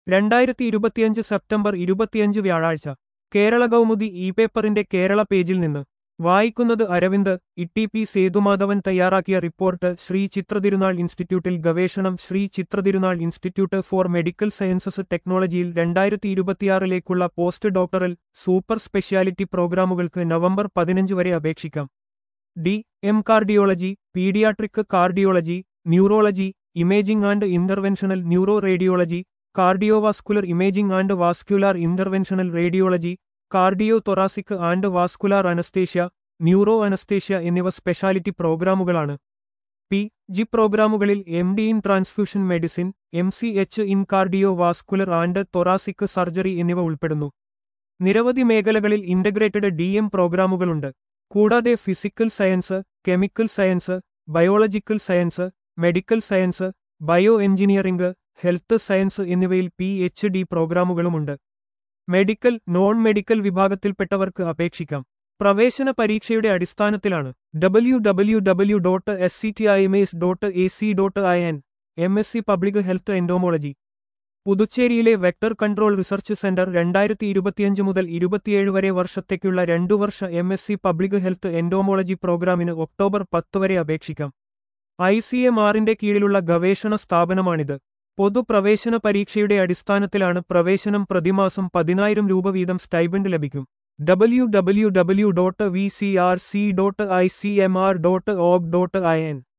രണ്ടായിരത്തി ഇരുപത്തിയഞ്ച് സെപ്റ്റംബർ ഇരുപത്തിയഞ്ച് വ്യാഴാഴ്ച കേരള കൗമുദി ഇ പേപ്പറിന്റെ കേരള പേജിൽ നിന്ന് വായിക്കുന്നത് അരവിന്ദ് ഇ പി സേതുമാധവൻ തയ്യാറാക്കിയ റിപ്പോർട്ട് ശ്രീ ചിത്രതിരുനാൾ ഇൻസ്റ്റിറ്റ്യൂട്ടിൽ ഗവേഷണം Sree Chitra Tirunal institute for medical sciences ടെക്നോളജിയിൽ രണ്ടായിരത്തി ഇരുപത്തിയാറിലേക്കുള്ള പോസ്റ്റ് ഡോക്ടറൽ സൂപ്പർ സ്പെഷ്യാലിറ്റി പ്രോഗ്രാമുകൾക്ക് നവംബർ പതിനഞ്ച് വരെ അപേക്ഷിക്കാം D M cardiology paediatric cardiology neurology imaging and interventional neuro radiology cardiovascular imaging and vascular interventional radiology cardio thoracic and vascular anaesthesia neuro anaesthesia എന്നിവ speciality പ്രോഗ്രാമുകളാണ് P G പ്രോഗ്രാമുകളിൽ M D in transfusion medicine M C H in cardio vascular and thoracic surgery എന്നിവ ഉൾപ്പെടുന്നു നിരവധി മേഖലകളിൽ integrated D M പ്രോഗ്രാമുകളുണ്ട് കൂടാതെ physical science chemical science biological science medical science bio engineering health science എന്നിവയിൽ P H D പ്രോഗ്രാമുകളുമുണ്ട് medical non medical വിഭാഗത്തിൽപ്പെട്ടവർക്ക് അപേക്ഷിക്കാം പ്രവേശന പരീക്ഷയുടെ അടിസ്ഥാനത്തിലാണ് W W W dot S C T I M S dot A C dot I N M S C public health entomology പുതുച്ചേരിയിലെ vector control research centre രണ്ടായിരത്തി ഇരുപത്തിയഞ്ച് മുതൽ ഇരുപത്തിയേഴ് വരെ വർഷത്തേക്കുള്ള രണ്ടു വർഷ M S C public health entomology പ്രോഗ്രാമിന് ഒക്ടോബർ പത്ത് വരെ അപേക്ഷിക്കാം ഐ സി എം ആറിന്റെ കീഴിലുള്ള ഗവേഷണ സ്ഥാപനമാണിത് പൊതുപ്രവേശന പരീക്ഷയുടെ അടിസ്ഥാനത്തിലാണ് പ്രവേശനം പ്രതിമാസം പതിനായിരം രൂപ വീതം സ്റ്റൈബൻഡ് ലഭിക്കും W W W dot V C R C dot I C M R dot org dot I N